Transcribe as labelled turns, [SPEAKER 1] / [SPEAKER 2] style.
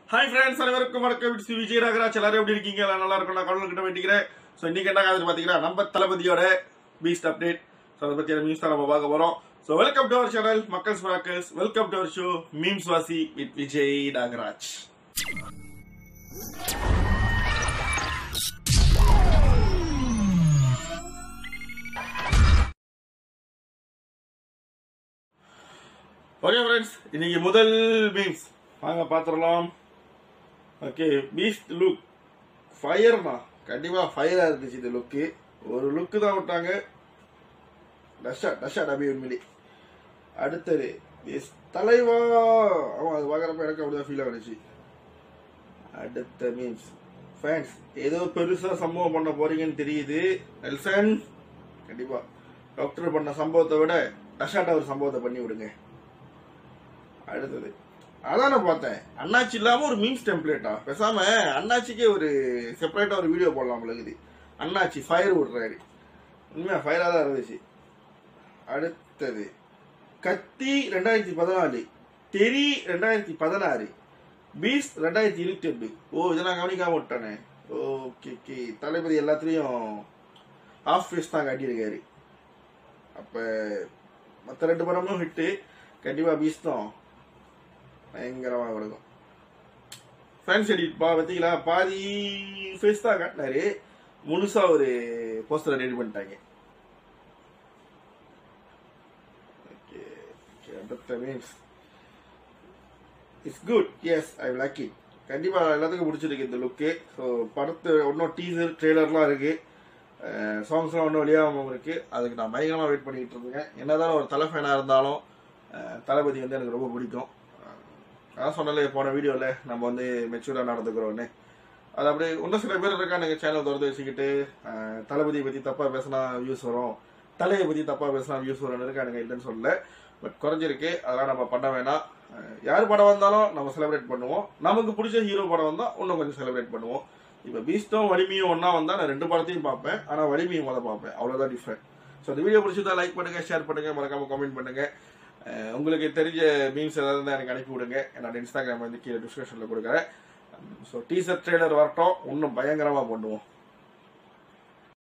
[SPEAKER 1] hi friends அனைவருக்கும் வணக்கம் it's Vijay Nagaraj எல்லாரும் எப்படி இருக்கீங்க எல்லாம் நல்லா இருக்கும் நான் கடவுள் கிட்ட வேண்டிக்கிறேன் ஸோ இன்னைக்கு என்ன காது பார்த்தீங்கன்னா நம்ம தளபதியோட பீஸ்ட் அப்டேட் ஸோ அதை பற்றியான நியூஸ் தான் நம்ம பார்க்க போகிறோம் so welcome to our channel மக்கள்ஸ் மராக்கல்ஸ் welcome to our show memes வாசி with Vijay Nagaraj okay friends இன்னைக்கு முதல் மீம்ஸ் வாங்க பார்த்துடலாம் ஓகே பீஸ்ட் லுக் ஃபயர்னா கண்டிப்பா ஃபயரா இருந்துச்சு இந்த லுக்கு ஒரு லுக்கு தான் விட்டாங்க டஷா டஷா டபி உண்மையிலே அடுத்தது எஸ் தலைவா அவன் அது பார்க்குறப்ப எனக்கு அப்படிதான் ஃபீல் ஆகிடுச்சு அடுத்த மீன்ஸ் ஃபேன்ஸ் ஏதோ பெருசா சம்பவம் பண்ண போறீங்கன்னு தெரியுது நெல்சன் கண்டிப்பா டாக்டர் பண்ண சம்பவத்தை விட டஷாட்ட ஒரு சம்பவத்தை பண்ணி விடுங்க அடுத்தது அதான் நான் பார்த்தேன் அண்ணாச்சி இல்லாம ஒரு மீம்ஸ் டெம்ப்ளேட்டா பேசாம அண்ணாச்சிக்கே ஒரு செப்பரேட்டா ஒரு வீடியோ போடலாம் இருக்குது அண்ணாச்சி ஃபயர் விடுறாரு உண்மையா ஃபயரா தான் இருந்துச்சு அடுத்தது கத்தி ரெண்டாயிரத்தி பதினாலு தெரி ரெண்டாயிரத்தி பதினாறு பீஸ் ரெண்டாயிரத்தி இருபத்தி எட்டு ஓ இதை நான் கவனிக்காம விட்டானே ஓகே ஓகே தளபதி எல்லாத்துலயும் ஆஃப் ஃபேஸ் தான் காட்டியிருக்காரு அப்ப மற்ற ரெண்டு படமும் ஹிட்டு கண்டிப்பா பீஸ் தான் பயங்கரமா கொடுக்கும் ஃபேன்ஸ் எடிட் பா பார்த்தீங்களா பாதி ஃபேஸ் தான் காட்டினாரு முழுசா ஒரு போஸ்டர் ரெடி பண்ணிட்டாங்க Okay, okay, அடுத்த means it's good yes I like it கண்டிப்பா எல்லாத்துக்கும் பிடிச்சிருக்கு இந்த லுக்கு ஸோ படத்து இன்னும் டீசர் ட்ரெய்லர்லாம் இருக்கு சாங்ஸ்லாம் ஒன்றும் வெளியாகாம இருக்கு அதுக்கு நான் பயங்கரமா வெயிட் பண்ணிட்டு இருக்கேன் என்னதான் ஒரு தலை ஃபேனா இருந்தாலும் அஹ், தளபதி வந்து எனக்கு ரொம்ப பிடிக்கும் அதான் சொன்னல போன வீடியோவில் நம்ம வந்து மெச்சூராக நடந்துக்கிறோன்னு அது அப்படியே இன்னும் சில பேர் இருக்கானுங்க சேனல் திறந்து வச்சுக்கிட்டு அஹ், தளபதியை பற்றி தப்பாக பேசினா வியூஸ் வரும் தலையை பற்றி தப்பாக பேசினா வியூஸ் வரும்னு இருக்கானுங்க இல்லைன்னு சொல்லல பட் குறைஞ்சிருக்கு அதெல்லாம் நம்ம பண்ண வேணாம் அஹ், யார் படம் வந்தாலும் நம்ம செலிப்ரேட் பண்ணுவோம் நமக்கு பிடிச்ச ஹீரோ படம் வந்தால் இன்னும் கொஞ்சம் செலிப்ரேட் பண்ணுவோம் இப்போ பீஸ்டும் வலிமையும் ஒன்றா வந்தால் நான் ரெண்டு படத்தையும் பார்ப்பேன் ஆனால் வலிமையும் முதல் பார்ப்பேன் அவ்வளோதான் டிஃப்ரெண்ட் ஸோ இந்த வீடியோ பிடிச்சதா லைக் பண்ணுங்க ஷேர் பண்ணுங்க மறக்காம கமெண்ட் பண்ணுங்க அஹ் உங்களுக்கு தெரிஞ்ச மீம்ஸ் ஏதாவது இருந்தால் எனக்கு அனுப்பி விடுங்க என்னோட இன்ஸ்டாகிராம் வந்து கீழே டிஸ்கிரிப்ஷனில் கொடுக்குறேன் ஸோ டீசர் ட்ரெய்லர் வரட்டும் இன்னும் பயங்கரமாக பண்ணுவோம்